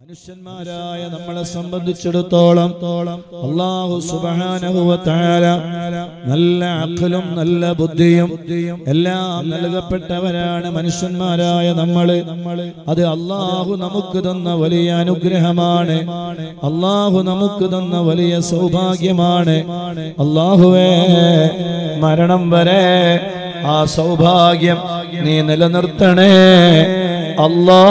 മനുഷ്യന്മാരായ നമ്മളെ സംബന്ധിച്ചിടത്തോളം അള്ളാഹു സുബാനഹുവത്താര നല്ല അഖലും നല്ല ബുദ്ധിയും എല്ലാം നൽകപ്പെട്ടവരാണ് മനുഷ്യന്മാരായ നമ്മള് അത് അള്ളാഹു നമുക്ക് തന്ന വലിയ അനുഗ്രഹമാണ് അള്ളാഹു നമുക്ക് തന്ന വലിയ സൗഭാഗ്യമാണ് അള്ളാഹുവേ മരണം വരെ ആ സൗഭാഗ്യം നീ നിലനിർത്തണേ അല്ലാ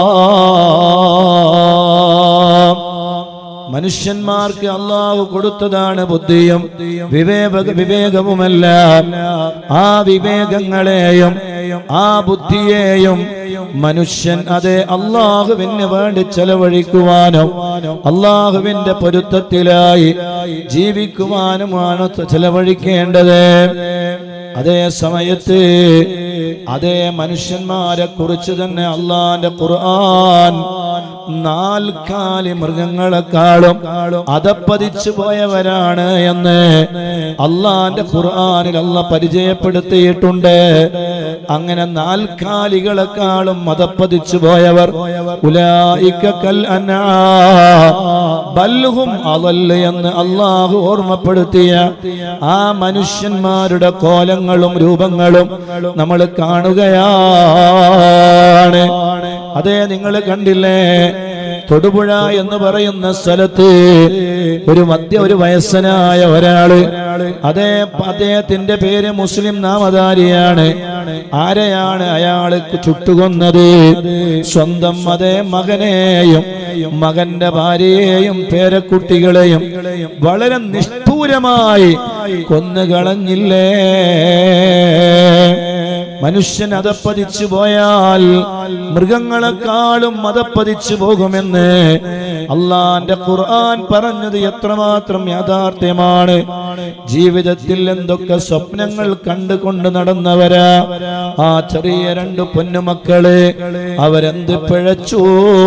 മനുഷ്യന്മാർക്ക് അള്ളാഹു കൊടുത്തതാണ് ബുദ്ധിയും വിവേക വിവേകവുമെല്ലാം ആ വിവേകങ്ങളെയും ആ ബുദ്ധിയെയും മനുഷ്യൻ അതെ അള്ളാഹുവിന് വേണ്ടി ചെലവഴിക്കുവാനും അള്ളാഹുവിന്റെ പൊരുത്തത്തിലായി ജീവിക്കുവാനുമാണ് ചെലവഴിക്കേണ്ടത് അതേ സമയത്ത് അതേ മനുഷ്യന്മാരെ കുറിച്ച് തന്നെ അള്ളാന്റെ ഖുർആൻ നാൽക്കാലി മൃഗങ്ങളെക്കാളും അതപ്പതിച്ചു പോയവരാണ് എന്ന് അള്ളാന്റെ ഖുർആനിൽ അല്ല പരിചയപ്പെടുത്തിയിട്ടുണ്ട് അങ്ങനെ നാൽക്കാലികളെക്കാളും മതപ്പതിച്ചു പോയവർ ഉലായിക്ക കൽ അനാ ബൽഹും അതല്ല എന്ന് അള്ളാഹു ഓർമ്മപ്പെടുത്തിയ ആ മനുഷ്യന്മാരുടെ കോലങ്ങളും രൂപങ്ങളും നമ്മൾ കാണുകയാണ് അതെ നിങ്ങൾ കണ്ടില്ലേ തൊടുപുഴ എന്ന് പറയുന്ന സ്ഥലത്ത് ഒരു മധ്യ ഒരു വയസ്സനായ ഒരാള് അതേ അദ്ദേഹത്തിന്റെ പേര് മുസ്ലിം നാമധാരിയാണ് ആരെയാണ് അയാള് ചുട്ടുകൊന്നത് സ്വന്തം അതേ മകനെയും മകന്റെ ഭാര്യയെയും പേരക്കുട്ടികളെയും വളരെ നിഷ്ഠൂരമായി കൊന്നുകളഞ്ഞില്ലേ മനുഷ്യൻ അതപ്പതിച്ചു പോയാൽ മൃഗങ്ങളെക്കാളും അതപ്പതിച്ചു പോകുമെന്ന് അള്ളാന്റെ ഖുർആൻ പറഞ്ഞത് എത്രമാത്രം യാഥാർത്ഥ്യമാണ് ജീവിതത്തിൽ എന്തൊക്കെ സ്വപ്നങ്ങൾ കണ്ടുകൊണ്ട് നടന്നവരാ ആ ചെറിയ രണ്ട് പൊന്നുമക്കള് അവരെന്ത് പിഴച്ചു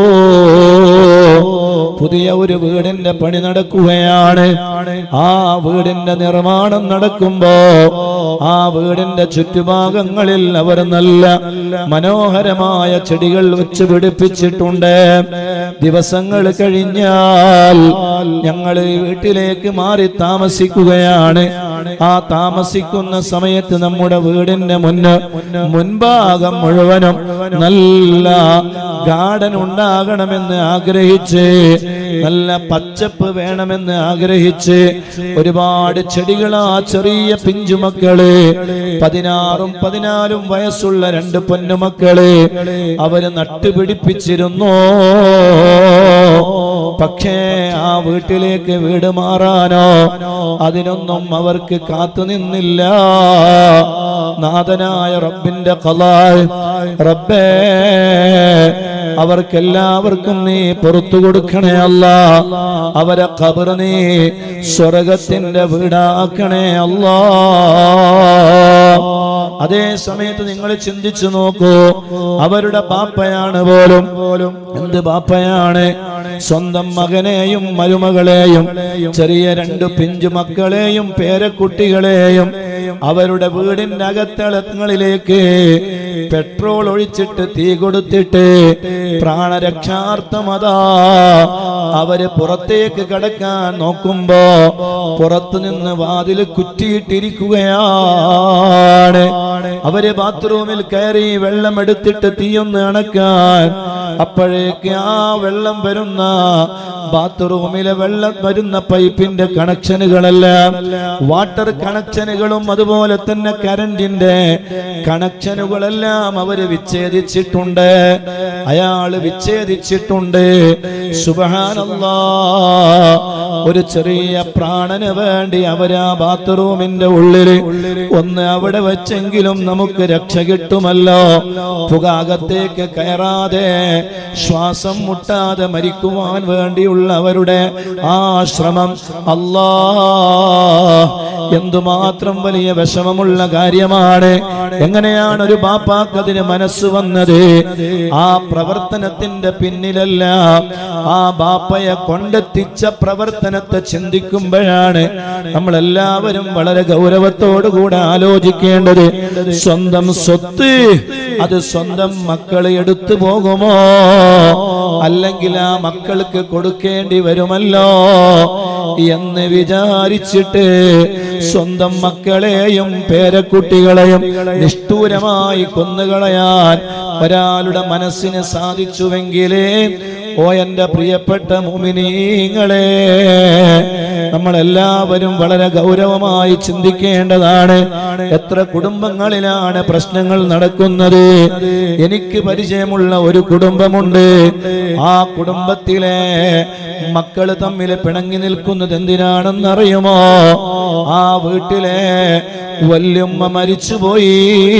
പുതിയ ഒരു വീടിന്റെ പണി നടക്കുകയാണ് ആ വീടിന്റെ നിർമ്മാണം നടക്കുമ്പോ ആ വീടിന്റെ ചുറ്റുഭാഗങ്ങളിൽ അവർ നല്ല മനോഹരമായ ചെടികൾ വെച്ച് പിടിപ്പിച്ചിട്ടുണ്ട് ദിവസങ്ങൾ കഴിഞ്ഞാൽ ഞങ്ങൾ വീട്ടിലേക്ക് മാറി താമസിക്കുകയാണ് ആ താമസിക്കുന്ന സമയത്ത് നമ്മുടെ വീടിന്റെ മുന്ന് മുൻഭാഗം മുഴുവനും നല്ല ഗാർഡൻ ഉണ്ടാകണമെന്ന് ആഗ്രഹിച്ച് നല്ല പച്ചപ്പ് വേണമെന്ന് ആഗ്രഹിച്ച് ഒരുപാട് ചെടികൾ ആ ചെറിയ പിഞ്ചുമക്കള് പതിനാറും പതിനാലും വയസ്സുള്ള രണ്ട് പൊന്നുമക്കള് അവര് നട്ടുപിടിപ്പിച്ചിരുന്നു പക്ഷേ ആ വീട്ടിലേക്ക് വീട് മാറാനോ അതിനൊന്നും അവർക്ക് കാത്തുനിന്നില്ല നാഥനായ റബ്ബിന്റെ കലാ റബ്ബേ അവർക്കെല്ലാവർക്കും നീ പുറത്തു കൊടുക്കണേ അല്ല അവരെ ഖബർ നീ സ്വർഗത്തിന്റെ വീടാക്കണേ അല്ലാ അതേ സമയത്ത് നിങ്ങൾ ചിന്തിച്ചു നോക്കൂ അവരുടെ ബാപ്പയാണ് പോലും പോലും എന്ത് ബാപ്പയാണ് സ്വന്തം മകനെയും മരുമകളെയും ചെറിയ രണ്ട് പിഞ്ചു മക്കളെയും പേരക്കുട്ടികളെയും അവരുടെ വീടിന്റെ അകത്തളങ്ങളിലേക്ക് പെട്രോൾ ഒഴിച്ചിട്ട് തീ കൊടുത്തിട്ട് പ്രാണരക്ഷാർത്ഥമതാ അവര് പുറത്തേക്ക് കടക്കാൻ നോക്കുമ്പോ പുറത്തു നിന്ന് വാതിൽ കുറ്റിയിട്ടിരിക്കുകയാണ് അവര് ബാത്റൂമിൽ കയറി വെള്ളം എടുത്തിട്ട് തീയൊന്ന് അണക്കാൻ അപ്പോഴേക്ക് ആ വെള്ളം വരുന്ന ബാത്റൂമിലെ വെള്ളം വരുന്ന പൈപ്പിന്റെ കണക്ഷനുകളെല്ലാം വാട്ടർ കണക്ഷനുകളും അതുപോലെ തന്നെ കരണ്ടിന്റെ കണക്ഷനുകളെല്ലാം അവര് വിച്ഛേദിച്ചിട്ടുണ്ട് അയാള് വിച്ഛേദിച്ചിട്ടുണ്ട് സുബഹാനല്ലാ ഒരു ചെറിയ പ്രാണന് വേണ്ടി അവരാ ബാത്റൂമിന്റെ ഉള്ളില് ഒന്ന് അവിടെ വെച്ചെങ്കിലും നമുക്ക് രക്ഷ കിട്ടുമല്ലോ പുകാകത്തേക്ക് കയറാതെ ശ്വാസം മുട്ടാതെ മരിക്കുവാൻ വേണ്ടിയുള്ള അവരുടെ ആ ശ്രമം അല്ലാ എന്തുമാത്രം വലിയ വിഷമമുള്ള കാര്യമാണ് എങ്ങനെയാണ് ഒരു ബാപ്പാക്ക് അതിന് മനസ്സ് വന്നത് ആ പ്രവർത്തനത്തിന്റെ പിന്നിലല്ല ആ ബാപ്പയെ കൊണ്ടെത്തിച്ച പ്രവർത്തനത്തെ ചിന്തിക്കുമ്പോഴാണ് നമ്മളെല്ലാവരും വളരെ ഗൗരവത്തോടുകൂടെ ആലോചിക്കേണ്ടത് സ്വന്തം സ്വത്ത് അത് സ്വന്തം മക്കൾ എടുത്തു പോകുമോ അല്ലെങ്കിൽ ആ മക്കൾക്ക് കൊടുക്കേണ്ടി വരുമല്ലോ എന്ന് വിചാരിച്ചിട്ട് സ്വന്തം മക്കളെയും പേരക്കുട്ടികളെയും നിഷ്ഠൂരമായി കൊന്നുകളയാൻ ഒരാളുടെ മനസ്സിന് സാധിച്ചുവെങ്കിലേ ഓ എന്റെ പ്രിയപ്പെട്ട മുമിനീങ്ങളെ നമ്മളെല്ലാവരും വളരെ ഗൗരവമായി ചിന്തിക്കേണ്ടതാണ് എത്ര കുടുംബങ്ങളിലാണ് പ്രശ്നങ്ങൾ നടക്കുന്നത് എനിക്ക് പരിചയമുള്ള ഒരു കുടുംബമുണ്ട് ആ കുടുംബത്തിലെ മക്കള് തമ്മിൽ പിണങ്ങി നിൽക്കുന്നത് എന്തിനാണെന്നറിയുമോ ആ വീട്ടിലെ വല്യമ്മ മരിച്ചുപോയി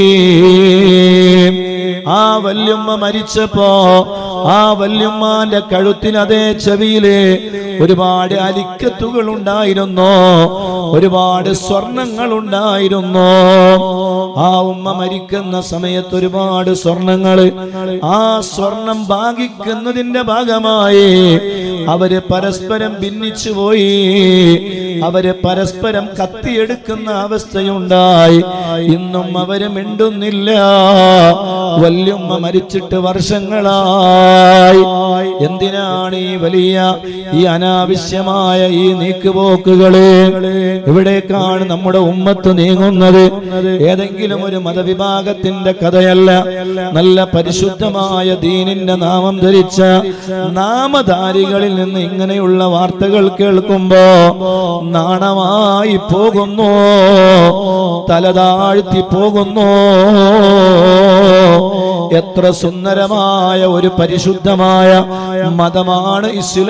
ആ വല്യമ്മ മരിച്ചപ്പോ ആ വല്യമ്മാന്റെ കഴുത്തിന് അതേ ചെവിയില് ഒരുപാട് അലിക്കത്തുകൾ ഉണ്ടായിരുന്നു ഒരുപാട് സ്വർണങ്ങൾ ഉണ്ടായിരുന്നു ആ ഉമ്മ മരിക്കുന്ന സമയത്ത് ഒരുപാട് സ്വർണങ്ങള് ആ സ്വർണം ഭാഗിക്കുന്നതിന്റെ ഭാഗമായി അവര് പരസ്പരം ഭിന്നിച്ചു പോയി അവര് പരസ്പരം കത്തിയെടുക്കുന്ന അവസ്ഥയുണ്ടായി ഇന്നും അവര് മിണ്ടുന്നില്ല വല്യമ്മ മരിച്ചിട്ട് വർഷങ്ങളായി എന്തിനാണ് ഈ വലിയ ഈ അനാവശ്യമായ ഈ നീക്കുപോക്കുകള് ഇവിടേക്കാണ് നമ്മുടെ ഉമ്മത്ത് നീങ്ങുന്നത് ഏതെങ്കിലും ഒരു മതവിഭാഗത്തിന്റെ കഥയല്ല നല്ല പരിശുദ്ധമായ ദീനിന്റെ നാമം ധരിച്ച നാമധാരികളിൽ നിന്ന് ഇങ്ങനെയുള്ള വാർത്തകൾ കേൾക്കുമ്പോ നാണമായി പോകുന്നു തലതാഴ്ത്തി പോകുന്നു എത്ര സുന്ദരമായ ഒരു പരിശുദ്ധമായ മതമാണ്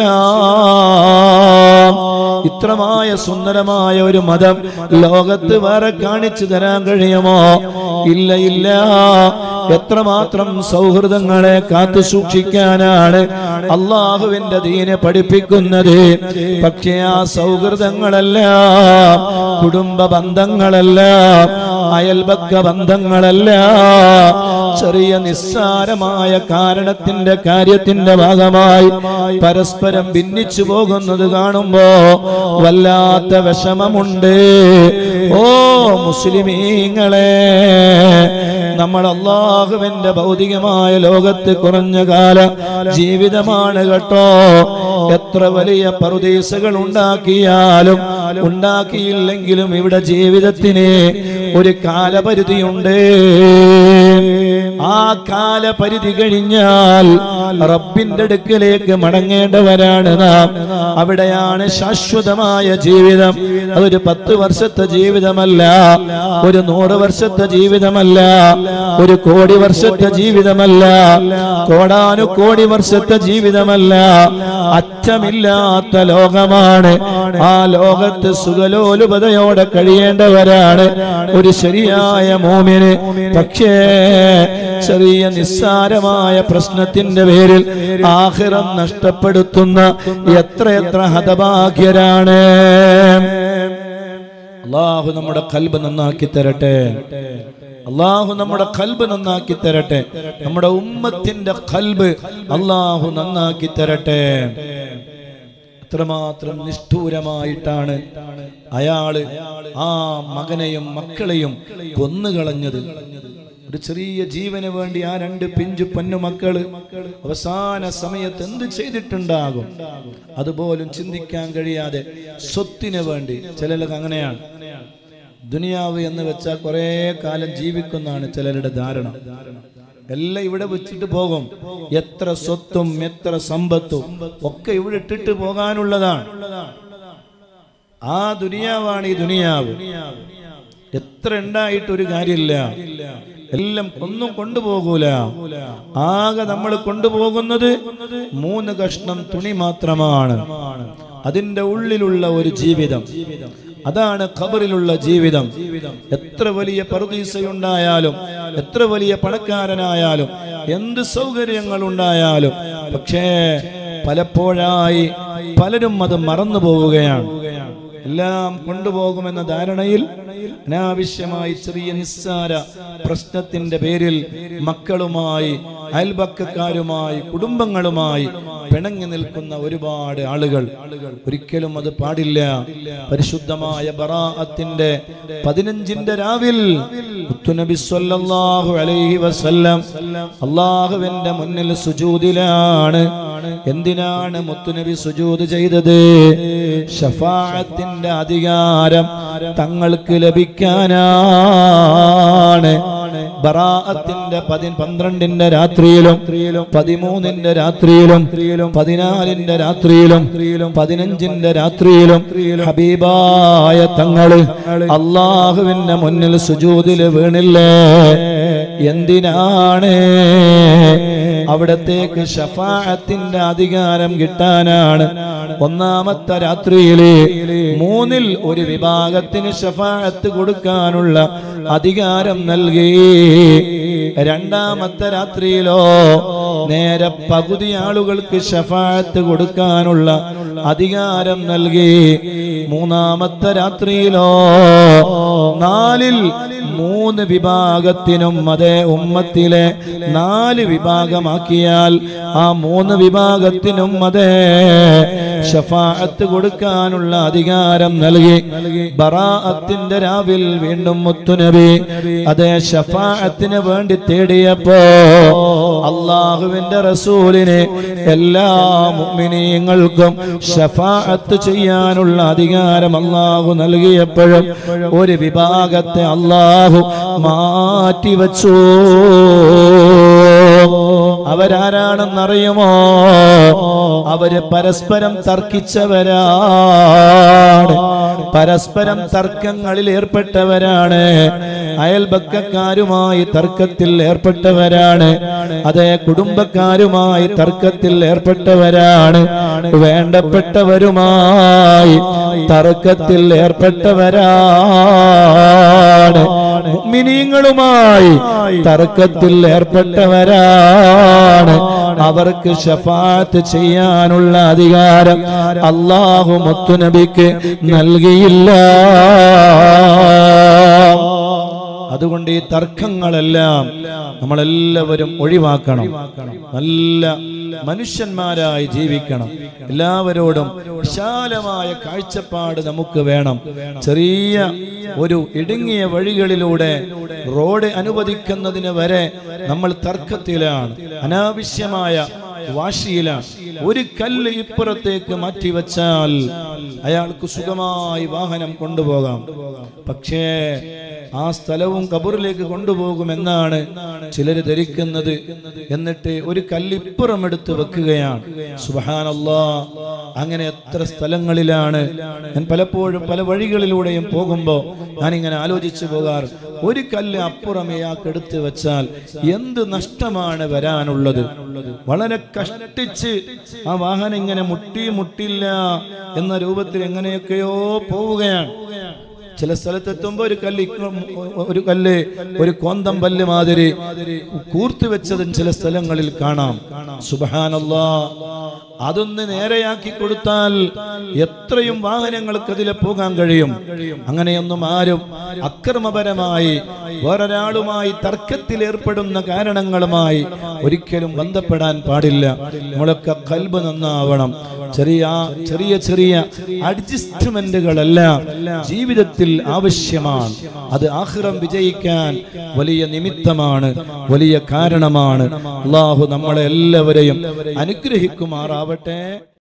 ഇസ്ലാം ഇത്രമായ സുന്ദരമായ ഒരു മതം ലോകത്ത് വേറെ കാണിച്ചു തരാൻ കഴിയുമോ ഇല്ല ഇല്ല എത്രമാത്രം സൗഹൃദങ്ങളെ കാത്തു സൂക്ഷിക്കാനാണ് അള്ളാഹുവിന്റെ ദീനെ പഠിപ്പിക്കുന്നത് പക്ഷേ ആ സൗഹൃദങ്ങളല്ല കുടുംബ ബന്ധങ്ങളല്ല അയൽപക്ക ബന്ധങ്ങളല്ല ചെറിയ നിസ്സാരമായ കാരണത്തിന്റെ കാര്യത്തിന്റെ ഭാഗമായി പരസ്പരം ഭിന്നിച്ചു പോകുന്നത് കാണുമ്പോ വല്ലാത്ത വിഷമമുണ്ട് ഓ മുസ്ലിമീങ്ങളെ നമ്മൾ അള്ളാഹുവിന്റെ ഭൗതികമായ ലോകത്ത് കുറഞ്ഞ കാല ജീവിതമാണ് കേട്ടോ എത്ര വലിയ പറുദീസകൾ ഉണ്ടാക്കിയാലും ഉണ്ടാക്കിയില്ലെങ്കിലും ഇവിടെ ജീവിതത്തിന് ഒരു കാലപരിധിയുണ്ട് ആ കാലപരിധി കഴിഞ്ഞാൽ റബ്ബിന്റെ അടുക്കലേക്ക് മടങ്ങേണ്ടവരാണ് നാം അവിടെയാണ് ശാശ്വതമായ ജീവിതം അതൊരു പത്ത് വർഷത്തെ ജീവിതമല്ല ഒരു നൂറ് വർഷത്തെ ജീവിതമല്ല ഒരു കോടി വർഷത്തെ ജീവിതമല്ല കോടാനു കോടി വർഷത്തെ ജീവിതമല്ല അറ്റമില്ലാത്ത ലോകമാണ് ആ ലോകത്ത് സുഖലോലുപതയോടെ കഴിയേണ്ടവരാണ് ഒരു ശരിയായ മോമിന് പക്ഷേ ചെറിയ നിസ്സാരമായ പ്രശ്നത്തിന്റെ പേരിൽ ആഹിറം നഷ്ടപ്പെടുത്തുന്ന എത്രയെത്ര ഹതഭാഗ്യരാണ് അള്ളാഹു നമ്മുടെ കൽബ് നന്നാക്കി തരട്ടെ അള്ളാഹു നമ്മുടെ കൽബ് നന്നാക്കി തരട്ടെ നമ്മുടെ ഉമ്മത്തിന്റെ കൽബ് അള്ളാഹു നന്നാക്കി തരട്ടെ എത്രമാത്രം നിഷ്ഠൂരമായിട്ടാണ് അയാള് ആ മകനെയും മക്കളെയും കൊന്നുകളഞ്ഞത് ഒരു ചെറിയ ജീവന് വേണ്ടി ആ രണ്ട് പിഞ്ചു പൊന്നു മക്കള് അവസാന സമയത്ത് എന്ത് ചെയ്തിട്ടുണ്ടാകും അതുപോലും ചിന്തിക്കാൻ കഴിയാതെ സ്വത്തിന് വേണ്ടി ചിലർക്ക് അങ്ങനെയാണ് ദുനിയാവ് എന്ന് വെച്ചാൽ കുറെ കാലം ജീവിക്കുന്നതാണ് ചിലരുടെ ധാരണ എല്ലാം ഇവിടെ വെച്ചിട്ട് പോകും എത്ര സ്വത്തും എത്ര സമ്പത്തും ഒക്കെ ഇവിടെ ഇട്ടിട്ട് പോകാനുള്ളതാണ് ആ ദുനിയാവാണ് ഈ ദുനിയാവ് എത്ര ഉണ്ടായിട്ട് ഒരു കാര്യമില്ല എല്ലാം ഒന്നും കൊണ്ടുപോകൂല ആകെ നമ്മൾ കൊണ്ടുപോകുന്നത് മൂന്ന് കഷ്ണം തുണി മാത്രമാണ് അതിന്റെ ഉള്ളിലുള്ള ഒരു ജീവിതം അതാണ് ഖബറിലുള്ള ജീവിതം എത്ര വലിയ പറുദീസയുണ്ടായാലും എത്ര വലിയ പണക്കാരനായാലും എന്ത് സൗകര്യങ്ങൾ ഉണ്ടായാലും പക്ഷേ പലപ്പോഴായി പലരും അത് മറന്നു പോവുകയാണ് എല്ലാം കൊണ്ടുപോകുമെന്ന ധാരണയിൽ അനാവശ്യമായി ചെറിയ നിസ്സാര പ്രശ്നത്തിന്റെ പേരിൽ മക്കളുമായി അയൽപക്കക്കാരുമായി കുടുംബങ്ങളുമായി പിണങ്ങി നിൽക്കുന്ന ഒരുപാട് ആളുകൾ ഒരിക്കലും അത് പാടില്ല പരിശുദ്ധമായ ബറാഅത്തിന്റെ പതിനഞ്ചിന്റെ രാവിൽ മുത്തുനബി സ്വല്ലല്ലാഹു അലൈഹി വസല്ലം അള്ളാഹുവിന്റെ മുന്നിൽ സുജൂദിലാണ് എന്തിനാണ് മുത്തുനബി സുജൂദ് ചെയ്തത് ഷഫാഅത്തിന്റെ അധികാരം തങ്ങൾക്ക് ലഭിക്കാനാണ് ബറാഅത്തിന്റെ പതി പന്ത്രണ്ടിന്റെ രാത്രിയിലും പതിമൂന്നിന്റെ രാത്രിയിലും പതിനാലിന്റെ രാത്രിയിലും പതിനഞ്ചിന്റെ രാത്രിയിലും ഹബീബായ തങ്ങള് അള്ളാഹുവിന്റെ മുന്നിൽ സുജൂദില് വീണില്ലേ എന്തിനാണ് അവിടത്തേക്ക് ഷഫാഅത്തിന്റെ അധികാരം കിട്ടാനാണ് ഒന്നാമത്തെ രാത്രിയില് മൂന്നിൽ ഒരു വിഭാഗത്തിന് ഷഫാഅത്ത് കൊടുക്കാനുള്ള അധികാരം നൽകി രണ്ടാമത്തെ രാത്രിയിലോ നേരെ പകുതി ആളുകൾക്ക് ഷഫാഅത്ത് കൊടുക്കാനുള്ള അധികാരം നൽകി മൂന്നാമത്തെ രാത്രിയിലോ നാലിൽ മൂന്ന് വിഭാഗത്തിനും അതേ ഉമ്മത്തിലെ നാല് വിഭാഗമാക്കിയാൽ ആ മൂന്ന് വിഭാഗത്തിനും അതേ ഷഫാഅത്ത് കൊടുക്കാനുള്ള അധികാരം നൽകി ബറാഅത്തിന്റെ രാവിൽ വീണ്ടും മുത്തുനബി അതേ ഷഫാഅത്തിന് വേണ്ടി തേടിയപ്പോ അള്ളാഹുവിന്റെ റസൂലിനെ എല്ലാ മുഅ്മിനീങ്ങൾക്കും ഷഫാഅത്ത് ചെയ്യാനുള്ള അധികാരം അള്ളാഹു നൽകിയപ്പോഴും ഒരു വിഭാഗത്തെ അള്ളാഹു മാറ്റിവച്ചു അവരാരാണെന്നറിയുമോ അവര് പരസ്പരം തർക്കിച്ചവരാണ് പരസ്പരം തർക്കങ്ങളിൽ ഏർപ്പെട്ടവരാണ് അയൽപക്കക്കാരുമായി തർക്കത്തിൽ ഏർപ്പെട്ടവരാണ് അതേ കുടുംബക്കാരുമായി തർക്കത്തിൽ ഏർപ്പെട്ടവരാണ് വേണ്ടപ്പെട്ടവരുമായി തർക്കത്തിൽ ഏർപ്പെട്ടവരാണ് മിനിങ്ങളുമായി തർക്കത്തിൽ ഏർപ്പെട്ടവരാണ് അവർക്ക് ഷഫാത്ത് ചെയ്യാനുള്ള അധികാരം അള്ളാഹു മുത്തുനബിക്ക് നൽകിയില്ല അതുകൊണ്ട് ഈ തർക്കങ്ങളെല്ലാം നമ്മളെല്ലാവരും ഒഴിവാക്കണം നല്ല മനുഷ്യന്മാരായി ജീവിക്കണം എല്ലാവരോടും വിശാലമായ കാഴ്ചപ്പാട് നമുക്ക് വേണം ചെറിയ ഒരു ഇടുങ്ങിയ വഴികളിലൂടെ റോഡ് അനുവദിക്കുന്നതിന് വരെ നമ്മൾ തർക്കത്തിലാണ് അനാവശ്യമായ വാശിയിലാണ് ഒരു കല്ല് ഇപ്പുറത്തേക്ക് മാറ്റിവെച്ചാൽ അയാൾക്ക് സുഖമായി വാഹനം കൊണ്ടുപോകാം പക്ഷേ ആ സ്ഥലവും കബറിലേക്ക് കൊണ്ടുപോകുമെന്നാണ് ചിലർ ധരിക്കുന്നത് എന്നിട്ട് ഒരു കല്ലിപ്പുറം എടുത്ത് വെക്കുകയാണ് സുബഹാനല്ലാ അങ്ങനെ എത്ര സ്ഥലങ്ങളിലാണ് ഞാൻ പലപ്പോഴും പല വഴികളിലൂടെയും പോകുമ്പോൾ ഞാനിങ്ങനെ ആലോചിച്ചു പോകാറ് ഒരു കല്ല് അപ്പുറം ഇയാൾക്ക് എടുത്ത് വെച്ചാൽ എന്ത് നഷ്ടമാണ് വരാനുള്ളത് വളരെ കഷ്ടിച്ച് ആ വാഹനം ഇങ്ങനെ മുട്ടി മുട്ടില്ല എന്ന രൂപത്തിൽ എങ്ങനെയൊക്കെയോ പോവുകയാണ് ചില സ്ഥലത്തെത്തുമ്പോ ഒരു കല്ല് ഇക്ക- ഒരു കല്ല് ഒരു കോന്തം പല്ല് മാതിരി കൂർത്തു വെച്ചതും ചില സ്ഥലങ്ങളിൽ കാണാം സുബഹാനല്ലാ അതൊന്ന് നേരെയാക്കി കൊടുത്താൽ എത്രയും വാഹനങ്ങൾക്ക് അതിലെ പോകാൻ കഴിയും അങ്ങനെയൊന്നും ആരും അക്രമപരമായി വേറൊരാളുമായി തർക്കത്തിൽ ഏർപ്പെടുന്ന കാരണങ്ങളുമായി ഒരിക്കലും ബന്ധപ്പെടാൻ പാടില്ല നമ്മളൊക്കെ കൽബ് നന്നാവണം ചെറിയ ചെറിയ ചെറിയ അഡ്ജസ്റ്റ്മെന്റുകളെല്ലാം ജീവിതത്തിൽ ആവശ്യമാണ് അത് ആഹ്റം വിജയിക്കാൻ വലിയ നിമിത്തമാണ് വലിയ കാരണമാണ് അള്ളാഹു നമ്മളെ എല്ലാവരെയും അനുഗ്രഹിക്കുമാറാവട്ടെ